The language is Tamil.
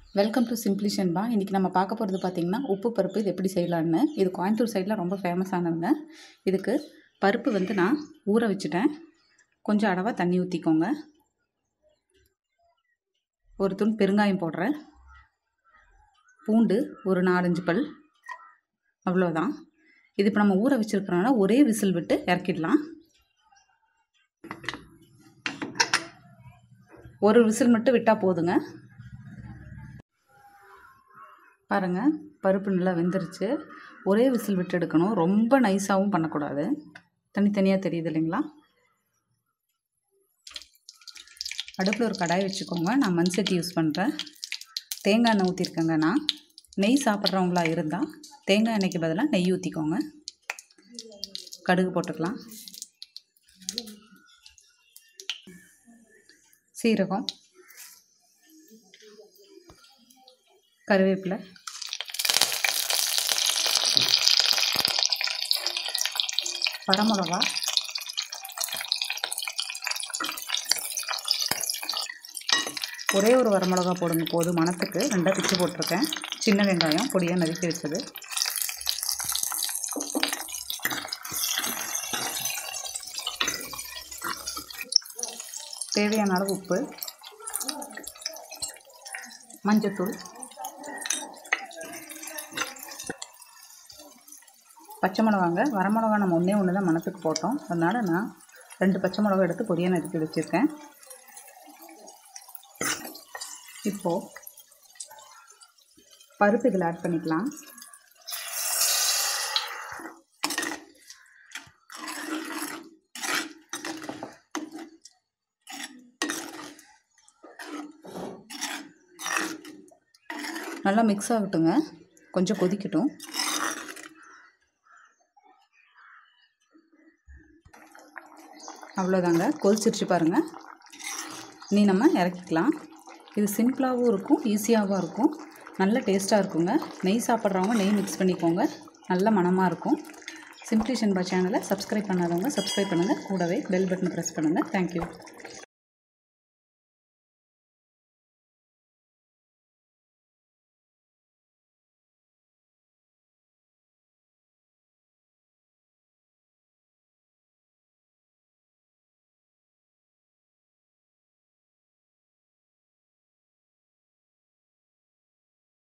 வெல்கம் டு சிம்ப்ளிஷன் பா இன்றைக்கி நம்ம பார்க்க போகிறது பார்த்திங்கன்னா உப்பு பருப்பு இது எப்படி செய்யலான்னு இது கோயம்புத்தூர் சைடில் ரொம்ப ஃபேமஸானதுங்க இதுக்கு பருப்பு வந்து நான் ஊற வச்சுட்டேன் கொஞ்சம் அளவாக தண்ணி ஊற்றிக்கோங்க ஒரு தூண் பெருங்காயம் போடுறேன் பூண்டு ஒரு நாலஞ்சு பல் அவ்வளோதான் இது இப்போ நம்ம ஊற வச்சுருக்கிறனால ஒரே விசில் விட்டு இறக்கிடலாம் ஒரு விசில் மட்டும் விட்டால் போதுங்க பாருங்கள் பருப்பு நல்லா வெந்துருச்சு ஒரே விசில் விட்டு எடுக்கணும் ரொம்ப நைஸாகவும் பண்ணக்கூடாது தனித்தனியாக தெரியுது இல்லைங்களா அடுப்பில் ஒரு கடாய் வச்சுக்கோங்க நான் மண் சட்டி யூஸ் பண்ணுறேன் தேங்காய் எண்ணெய் ஊற்றிருக்கேங்க நான் நெய் சாப்பிட்றவங்களா இருந்தால் தேங்காய் எண்ணெய்க்கு பதிலாக நெய் ஊற்றிக்கோங்க கடுகு போட்டுக்கலாம் சீரகம் கருவேப்பிலை வரமிளகா ஒரே ஒரு வரமிளகா போடுங்க போதும் மணத்துக்கு ரெண்டாக பிச்சு போட்டிருக்கேன் சின்ன வெங்காயம் பொடியாக நறுக்கி வச்சது தேவையான அளவு உப்பு மஞ்சத்தூள் பச்சை மிளகாங்க வரமிளகா நம்ம ஒன்றே ஒன்று தான் மணத்துக்கு போட்டோம் அதனால் நான் ரெண்டு பச்சை மிளகா எடுத்து பொடியாக நறுக்கி வச்சுருக்கேன் இப்போது பருப்பு இதில் ஆட் பண்ணிக்கலாம் நல்லா மிக்ஸ் ஆகட்டுங்க கொஞ்சம் கொதிக்கட்டும் அவ்வளோதாங்க கொதிச்சிருச்சு பாருங்கள் நீ நம்ம இறக்கிக்கலாம் இது சிம்பிளாகவும் இருக்கும் ஈஸியாகவும் இருக்கும் நல்ல டேஸ்ட்டாக இருக்குங்க நெய் சாப்பிட்றவங்க நெய் மிக்ஸ் பண்ணிக்கோங்க நல்ல மணமாக இருக்கும் சிம்ப்ளி ஷென்பா சேனலை சப்ஸ்கிரைப் பண்ணாதவங்க சப்ஸ்கிரைப் பண்ணுங்கள் கூடவே பெல் பட்டன் ப்ரெஸ் பண்ணுங்கள் தேங்க்யூ